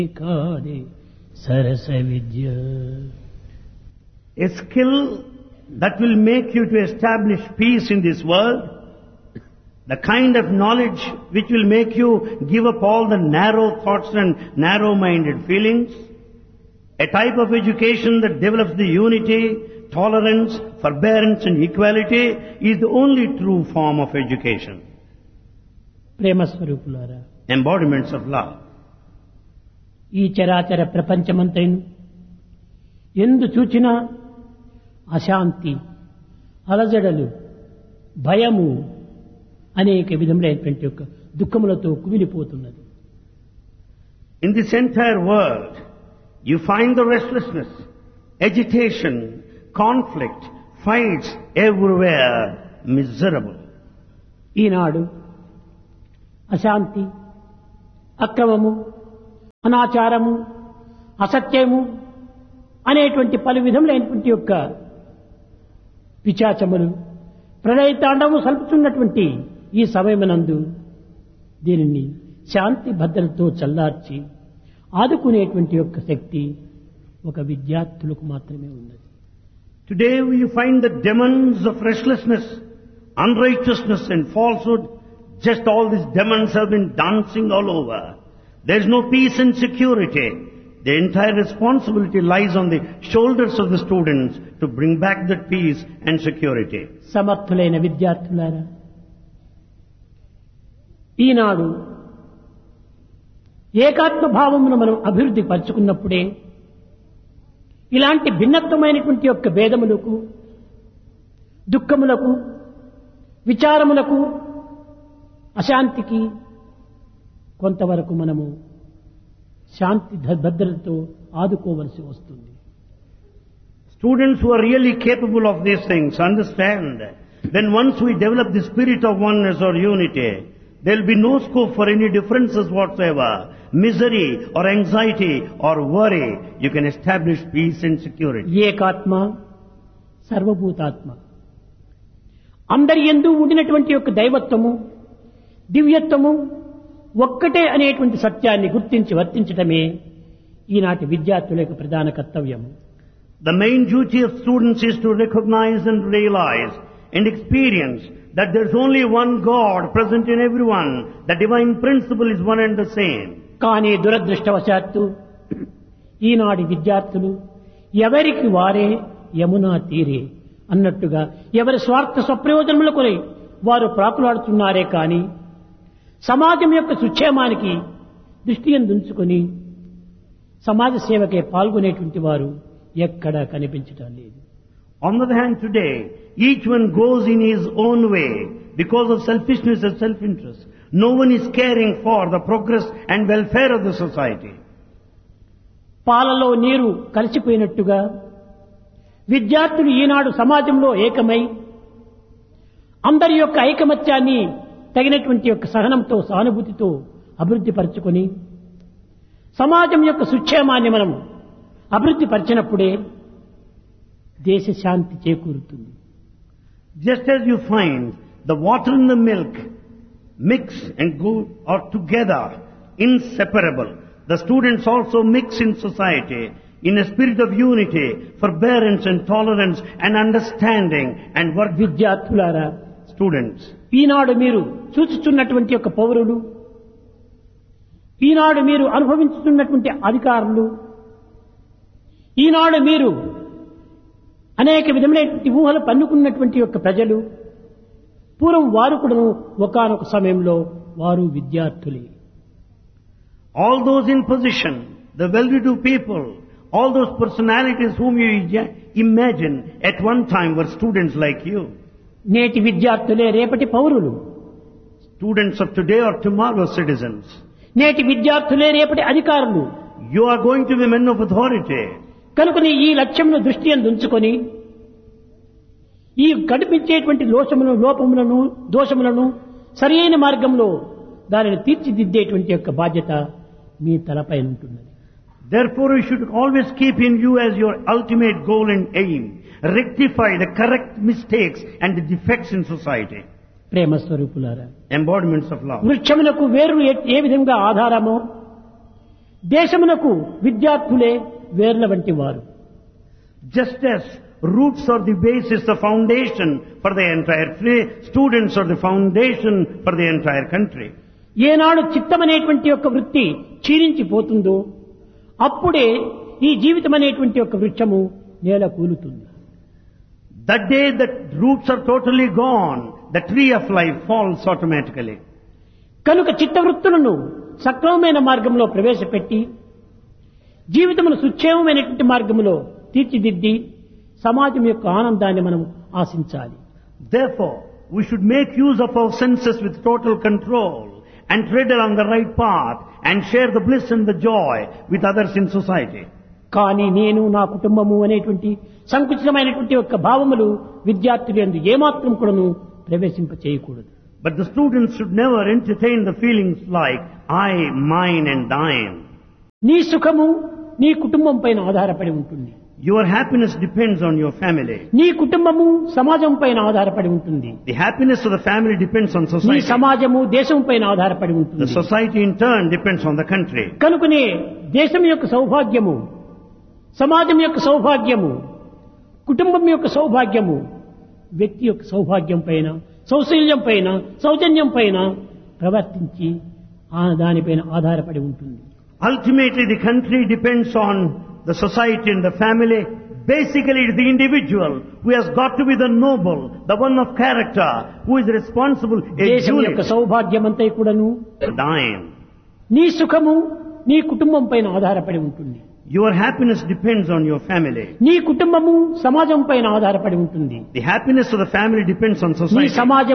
కాదే సరస విద్య A skill that will make you to establish peace in this world, the kind of knowledge which will make you give up all the narrow thoughts and narrow-minded feelings, a type of education that develops the unity, tolerance, forbearance and equality is the only true form of education, ప్రేమ స్వరూపులారా embodiments of love. ఈ చరాచర ప్రపంచమంతైను ఎందు చూచినా అశాంతి అలజడలు భయము అనేక విధములైనటువంటి యొక్క దుఃఖములతో కుమిలిపోతున్నది In this entire world, you find the restlessness, agitation, conflict, fights everywhere, miserable. ఈనాడు అశాంతి అక్రమము అనాచారము అసత్యము అనేటువంటి పలు విధములైనటువంటి యొక్క పిచాచములు ప్రళయతాండము సల్పుతున్నటువంటి ఈ సమయమునందు దీనిని శాంతి భద్రతతో చల్లార్చి ఆదుకునేటువంటి యొక్క శక్తి ఒక విద్యార్థులకు మాత్రమే ఉన్నది Today you find the demons of restlessness, unrighteousness and falsehood. Just all these demons have been dancing all over. There is no peace and security. The entire responsibility lies on the shoulders of the students to bring back that peace and security. సమర్థులైన విద్యార్థులారా ఈనాడు ఏకాత్మ భావమును మనం అభివృద్ధి పరుచుకున్నప్పుడే ఇలాంటి భిన్నత్వమైనటువంటి యొక్క భేదములకు దుఃఖములకు విచారములకు అశాంతికి కొంతవరకు మనము శాంతి భ- భద్రతతో ఆదుకోవలసి వస్తుంది Students who are really capable of these things understand then once we develop the spirit of oneness or unity, there will be no scope for any differences whatsoever. Misery or anxiety or worry, you can establish peace and security. ఏకాత్మ సర్వభూతాత్మ అందరి ఎందు ఉండినటువంటి యొక్క దైవత్వము దివ్యత్వము ఒక్కటే అనేటువంటి సత్యాన్ని గుర్తించి వర్తించటమే ఈనాటి విద్యార్థుల యొక్క ప్రధాన కర్తవ్యం The main duty of students is to recognize and realize and experience that there's only one God present in everyone. The divine principle is one and the same. కానీ దురదృష్టవశాత్తు ఈనాటి విద్యార్థులు ఎవరికి వారే యమునా తీరే అన్నట్టుగా ఎవరి స్వార్థ స్వప్రయోజనముల కొరై వారు ప్రాకులాడుతున్నారే కాని సమాజం యొక్క సుక్షేమానికి దృష్టి ఉంచుకొని సమాజ సేవకే పాల్గొనేటువంటి వారు ఎక్కడా కనిపించటం లేదు On the other hand, today, each one goes in his own way because of selfishness and self-interest. No one is caring for the progress and welfare of the society. పాలలో నీరు కలిసిపోయినట్టుగా విద్యార్థులు ఈనాడు సమాజంలో ఏకమై అందరి యొక్క ఐకమత్యాన్ని తగినటువంటి యొక్క సహనంతో సానుభూతితో అభివృద్ధి పరచుకొని సమాజం యొక్క సుక్షేమాన్ని మనం అభివృద్ధి పరిచినప్పుడే దేశ శాంతి చేకూరుతుంది Just as you find the water and the milk mix and go are together, inseparable. The students also mix in society in a spirit of unity, forbearance and tolerance and understanding and work with విద్యార్థులారా students. ఈనాడు మీరు చూచుచున్నటువంటి యొక్క పౌరులు ఈనాడు మీరు అనుభవించుతున్నటువంటి అధికారులు ఈనాడు మీరు అనేక విధములైనటువంటి ఊహలు పన్నుకున్నటువంటి యొక్క ప్రజలు పూర్వం వారు కూడా ఒకనొక సమయంలో వారు విద్యార్థులే All those in position, the well-to-do people, all those personalities whom you ija- imagine at one time were students like you. నేటి విద్యార్థులే రేపటి పౌరులు Students of today are tomorrow's citizens. నేటి విద్యార్థులే రేపటి అధికారులు You are going to be men of authority. కనుకని ఈ లక్ష్యంను దృష్టి ఉంచుకొని ఈ కనిపించేటువంటి లోచములను లోపములను దోషములను సరియైన మార్గంలో దానిని తీర్చిదిద్దేటువంటి యొక్క బాధ్యత మీ తలపై ఉంటున్నది Therefore, you should always keep in view as your ultimate goal and aim. Rectify the correct mistakes and the defects in society. ప్రేమ స్వరూపులారా Embodiments of love. వృక్షములకు వేరు ఏ- ఏ విధంగా ఆధారమో దేశమునకు విద్యార్థులే వేర్ల వంటి వారు Just as roots are the basis, the foundation for the entire free, students are the foundation for the entire country. ఏనాడు చిత్తం అనేటువంటి యొక్క వృత్తి క్షీణించిపోతుందో అప్పుడే ఈ జీవితం అనేటువంటి యొక్క వృక్షము నేల కూలుతుంది That day that roots are totally gone, the tree of life falls automatically. కనుక చిత్తవృత్తులను సక్రమమైన మార్గంలో ప్రవేశపెట్టి జీవితమును సుక్షేమమైనటువంటి మార్గంలో తీర్చిదిద్ది సమాజం యొక్క ఆనందాన్ని మనం ఆశించాలి Therefore, we should make use of our senses with total control and tread along the right path and share the bliss and the joy with others in society. కానీ నేను నా కుటుంబము అనేటువంటి సంకుచితమైనటువంటి యొక్క భావములు విద్యార్థులు ఎందు ఏమాత్రం కూడాను ప్రవేశింప చేయకూడదు But the students should never entertain the feelings like I, mine and thine. నీ సుఖము నీ కుటుంబం పైన ఆధారపడి ఉంటుంది Your happiness depends on your family. నీ కుటుంబము సమాజం పైన ఆధారపడి ఉంటుంది The happiness of the family depends on నీ society. సమాజము దేశం పైన ఆధారపడి The ఉంటుంది society in turn depends on the country. కనుకనే దేశం యొక్క సౌభాగ్యము సమాజం యొక్క సౌభాగ్యము కుటుంబం యొక్క సౌభాగ్యము వ్యక్తి యొక్క సౌభాగ్యం పైన సౌశల్యం పైన సౌజన్యం పైన ప్రవర్తించి ఆ దానిపైన ఆధారపడి ఉంటుంది Ultimately, the country depends on the society and the family. Basically, it is the individual who has got to be the noble, the one of character, who is responsible, a దేశం యొక్క unit, సౌభాగ్యం అంతా కూడాను thine. నీ సుఖము నీ కుటుంబం పైన ఆధారపడి ఉంటుంది Your happiness depends on your family. నీ కుటుంబము సమాజం పైన ఆధారపడి ఉంటుంది The happiness of the family depends on నీ society. సమాజం